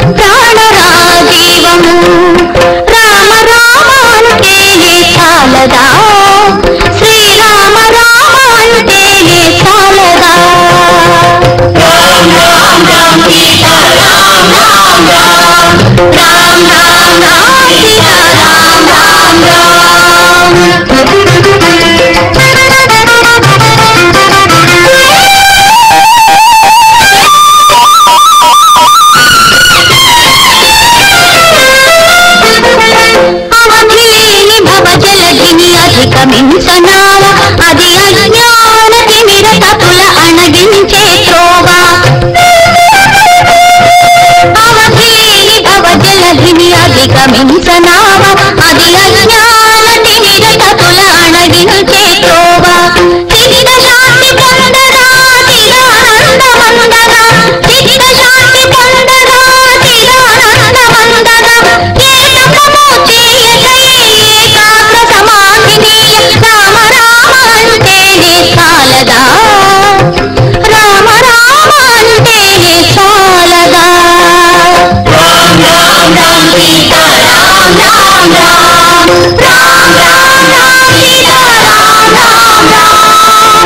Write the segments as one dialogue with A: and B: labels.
A: ప్రాణరాజీవము రామ రామ అంటేనే చాలదా శ్రీరామ రామ అంటేనే చాలదా రామ్ రామ్ రామ్ సీతా రామ్ రామ్ రామ్ రామ్ రామ్ రామ్ సీతా రామ్ రామ్ అవధీని భవజలధిని అధిగమించనావ అది అజ్ఞాన తిమిర తపుల అణగించే త్రోవ అవధీని భవజలధిని అధిగమించనావ అది అజ్ఞాన తిమిర తపుల అణగించే త్రోవ చిత్త శాంతి పొందరా చిదానంద మందగా చిత్త శాంతి పొందరా చిదానంద మందగా ఏకము చేయకై ఏకాగ్ర సమాధిని రామ రామ అంటేనే చాలదా రామ రామ అంటేనే చాలదా రామ్ రామ్ రామ్ సీతా రామ్ రామ్ రామ్ రామ్ రామ్ రామ్ సీతా రామ్ రామ్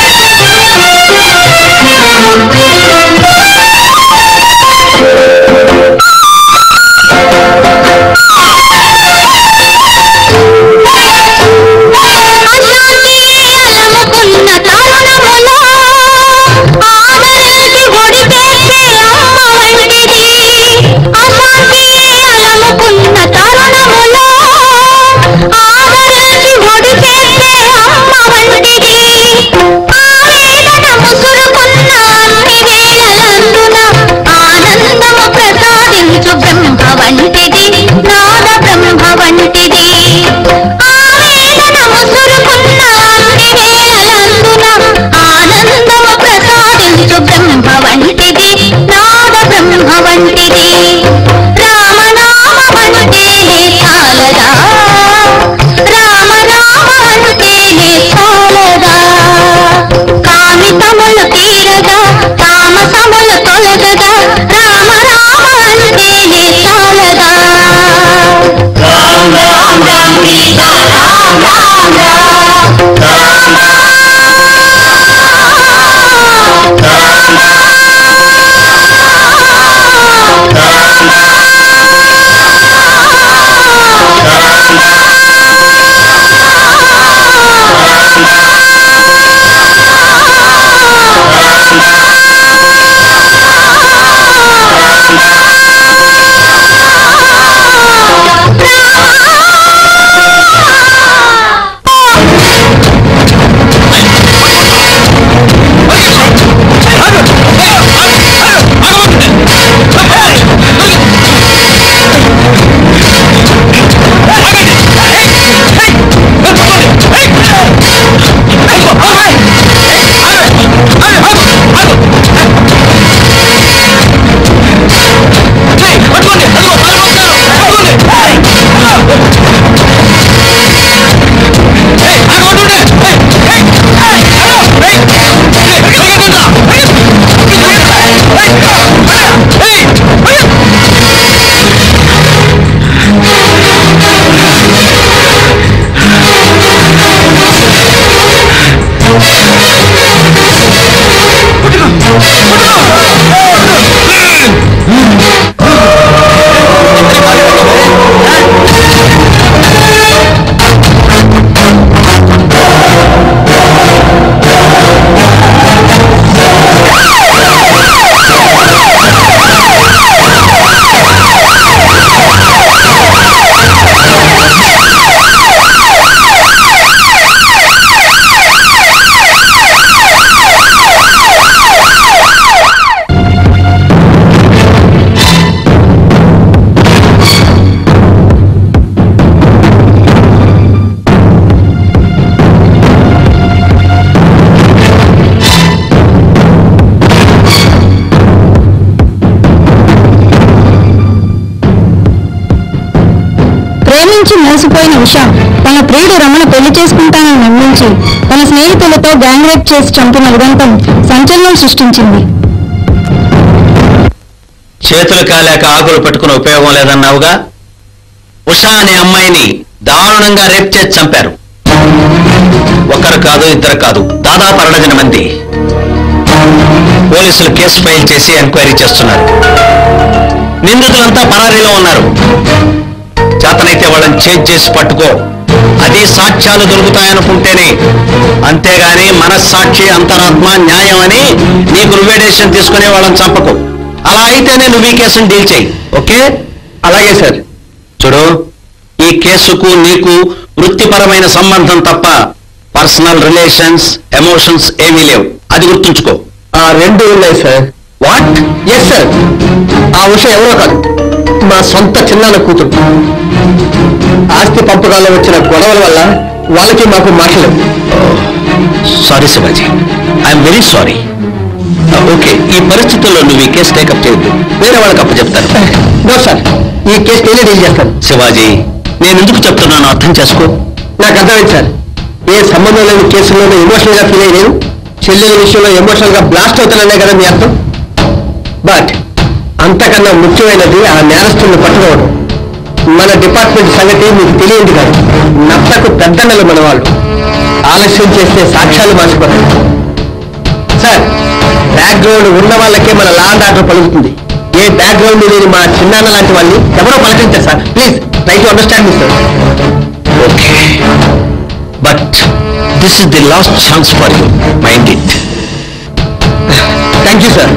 A: అశాంతి అలముకున్న తరుణములో ఆదరించి ఒడిపేసే అమ్మ వంటిది అశాంతి అలముకున్న తరుణములో ఆదరించి ఒడిపేసే అమ్మ వంటిది ఆవేదన ముసురుకున్న అన్ని వేళలందున ఆనందము ప్రసాదించు బ్రహ్మ వంటిది నాద బ్రహ్మ వంటిది ఆవేదన ముసురుకున్న అన్ని వేళలందున ఆనందము ప్రసాదించు బ్రహ్మ వంటిది నాద బ్రహ్మ వంటిది రామనామ వంటేనే చాలదా రామ రామ అంటేనే చాలదా కామితములు తీరగా తామసములు తొలగగా రామ రామ అంటేనే చాలదా రామ్ రామ్ రామ్ సీతా రామ్ రామ్ రామ్
B: ప్రేమించి మోసపోయిన ఉష తన ప్రియుడు రమణ పెళ్లి చేసుకుంటానని నమ్మించి తన స్నేహితులతో గ్యాంగ్ రేప్ చేసి చంపిన ఉదంతం సంచలనం సృష్టించింది
C: చేతులు కాలేక ఆకులు పెట్టుకుని ఉపయోగం లేదన్నావుగా ఉషా అనే అమ్మాయిని దారుణంగా రేప్ చేసి చంపారు ఒకరు కాదు ఇద్దరు కాదు దాదాపు అరడజన మంది పోలీసులు కేసు ఫైల్ చేసి ఎంక్వైరీ చేస్తున్నారు నిందితులంతా పరారీలో ఉన్నారు చేతనైతే వాళ్ళని చేజ్ చేసి పట్టుకో అది సాక్ష్యాలు దొరుకుతాయనుకుంటేనే అంతేగాని మనస్సాక్షి అంతరాత్మ న్యాయం అని నీకు నువ్వే డెసిషన్ తీసుకునే వాళ్ళని చంపకు అలా అయితేనే నువ్వు ఈ కేసును డీల్ చేయి ఓకే అలాగే సార్ చూడు ఈ కేసుకు నీకు వృత్తిపరమైన సంబంధం తప్ప పర్సనల్ రిలేషన్స్ ఎమోషన్స్ ఏమీ లేవు అది గుర్తుంచుకో
D: ఆ రెండు ఉన్నాయి సార్
C: వాట్
D: ఎస్ సార్ ఆ ఉష ఎవరో కాదు మా సొంత చిన్నాన్న కూతురు ఆస్తి పంపకాల్లో వచ్చిన గొడవల వల్ల వాళ్ళకి మాకు మాటలేవు
C: sorry Shivaji I'm very sorry okay ఈ పరిస్థితుల్లో నువ్వు ఈ కేసు టేకప్ చేయొద్దు వేరే వాళ్ళకి అప్పచెప్తాను
D: నో సార్ ఈ కేసు నేనే డీల్ చేస్తాను
C: శివాజీ నేను ఎందుకు చెప్తున్నాను అర్థం చేసుకో
D: నాకు అర్థమైంది సార్ ఏ సంబంధం లేని కేసుల్లోనూ ఎమోషనల్ గా ఫీల్ అయ్యేది చెల్లెల విషయంలో ఎమోషనల్ గా బ్లాస్ట్ అవుతాననే కదా మీ అర్థం బట్ అంతకన్నా ముఖ్యమైనది ఆ నేరస్తుల్ని పట్టుకోవడం మన డిపార్ట్మెంట్ సంగతి మీకు తెలియంది కాదు నత్తకు పెద్దన్నలు మన వాళ్ళు ఆలస్యం చేస్తే సాక్ష్యాలు మార్చిపోతాయి సార్ బ్యాక్గ్రౌండ్ ఉన్న వాళ్ళకే మన లా అండ్ ఆర్డర్ పలుకుతుంది ఏ బ్యాక్గ్రౌండ్ లేని మా చిన్నాన్న లాంటి వాళ్ళని ఎవరో పలకరించారు sir please try to understand me sir
C: okay but this is the last chance for you mind it
D: thank you sir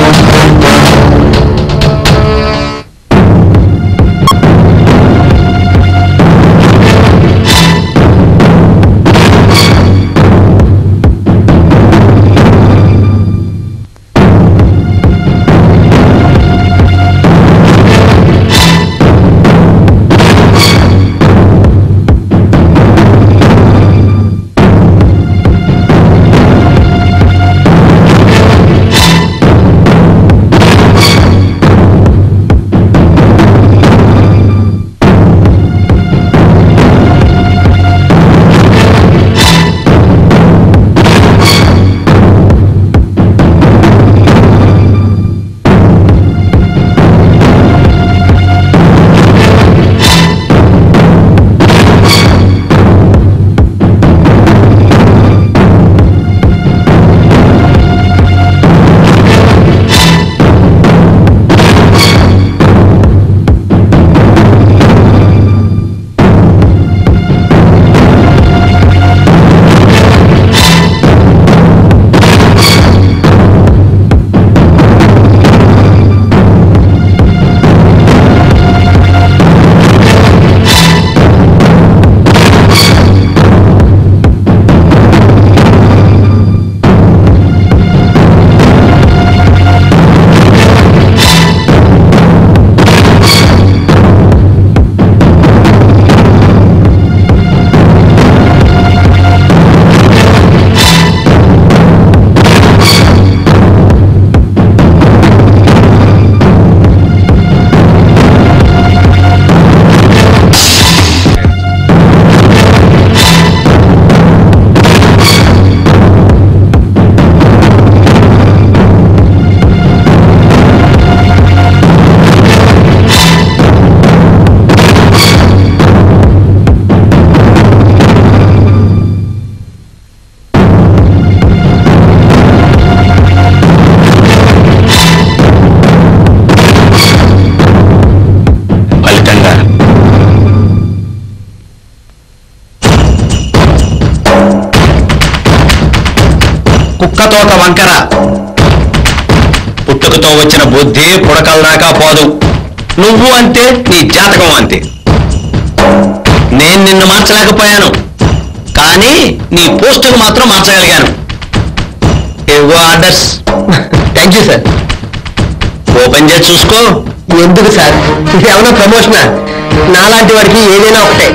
C: ఫలితంగా కుక్కతోక వంకర పుట్టుకతో వచ్చిన బుద్ధి పుడకల దాకా పోదు నువ్వు అంతే నీ జాతకం అంతే నేను నిన్ను మార్చలేకపోయాను కానీ నీ పోస్టుకు మాత్రం మార్చగలిగాను ఇవ్వు orders
D: thank you sir
C: open చేసి చూసుకో
D: ఎందుకు సార్ ఇది ఏమైనా ప్రమోషనా నాలాంటి వాడికి ఏదైనా ఒకటే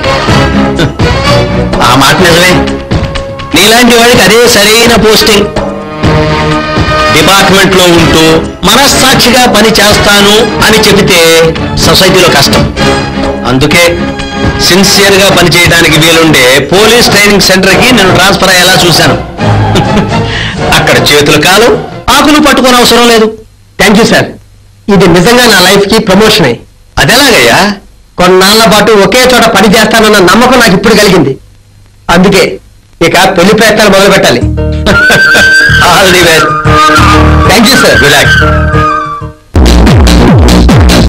C: ఆ మాట నిజమే నీలాంటి వాడికి అదే సరైన పోస్టింగ్ డిపార్ట్మెంట్ లో ఉంటూ మనస్సాక్షిగా పని చేస్తాను అని చెబితే సొసైటీలో కష్టం అందుకే సిన్సియర్ గా పని చేయడానికి వీలుండే పోలీస్ ట్రైనింగ్ సెంటర్ కి నేను ట్రాన్స్ఫర్ అయ్యేలా చూశాను అక్కడ చేతులు కాలు ఆకులు పట్టుకోని అవసరం లేదు
D: థ్యాంక్ యూ సార్ ఇది నిజంగా నా లైఫ్ కి ప్రమోషన్ అయ్యి
C: అదెలాగయ్యా
D: కొన్నాళ్ల పాటు ఒకే చోట పని చేస్తానన్న నమ్మకం నాకు ఇప్పుడు కలిగింది అందుకే ఇక పెళ్లి ప్రయత్నాలు మొదలు పెట్టాలి
C: all the best
D: thank you sir
C: relax